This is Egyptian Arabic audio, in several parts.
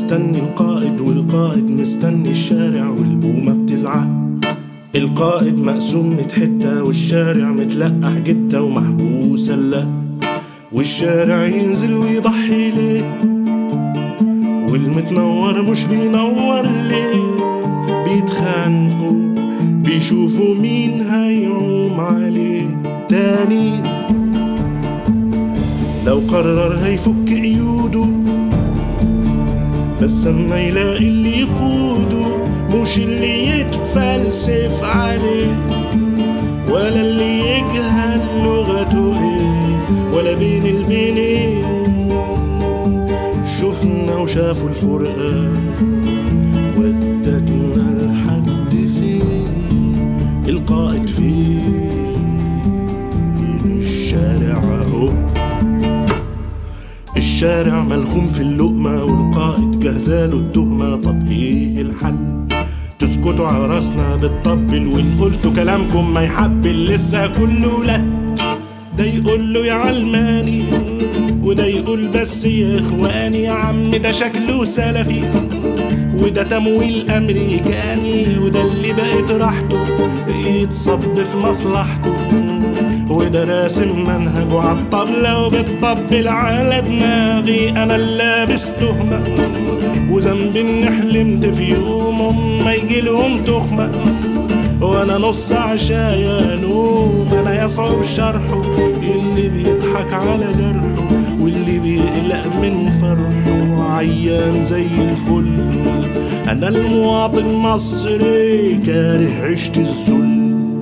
مستني القائد والقائد مستني الشارع والبومة بتزعق القائد مقسوم ميت حتة والشارع متلقح جتة ومحبوس لا والشارع ينزل ويضحي ليه والمتنور مش بينور ليه بيتخانقوا بيشوفوا مين هيعوم عليه تاني لو قرر هيفك قيوده بس اما يلاقي اللي يقوده مش اللي يتفلسف عليه ولا اللي يجهل لغته ايه ولا بين البينين شفنا وشافوا الفرقة ودتنا لحد فين القائد فين الشارع اهو الشارع ملخوم في اللقمة والقائد جهزاله التهمة طب ايه الحل تسكتوا على راسنا بالطبل وان قلتوا كلامكم ما يحبل لسه كله لا ده يقول له يا علماني وده يقول بس يا اخواني يا عم ده شكله سلفي وده تمويل امريكاني وده اللي بقت راحته يتصب في مصلحته وده راسم منهجه عالطبلة وبتطبل على دماغي انا اللي لابس تهمة وذنبي اني حلمت في يوم هم يجي لهم تخمة وانا نص عشايا نوم انا يصعب شرحه اللي بيضحك على جرحه واللي بيقلق من فرحه عيان زي الفل انا المواطن المصري كاره عيشة الذل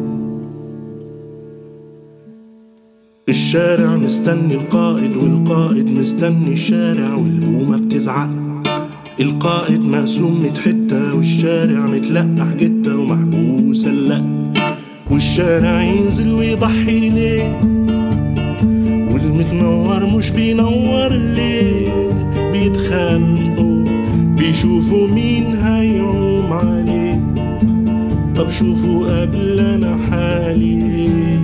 الشارع مستني القائد والقائد مستني الشارع والبومة بتزعق القائد مقسوم ميت حتة والشارع متلقح جتة ومحبوس لا والشارع ينزل ويضحي ليه والمتنور مش بينور ليه بيتخانقوا بيشوفوا مين هيعوم عليه طب شوفوا قبل انا حالي ايه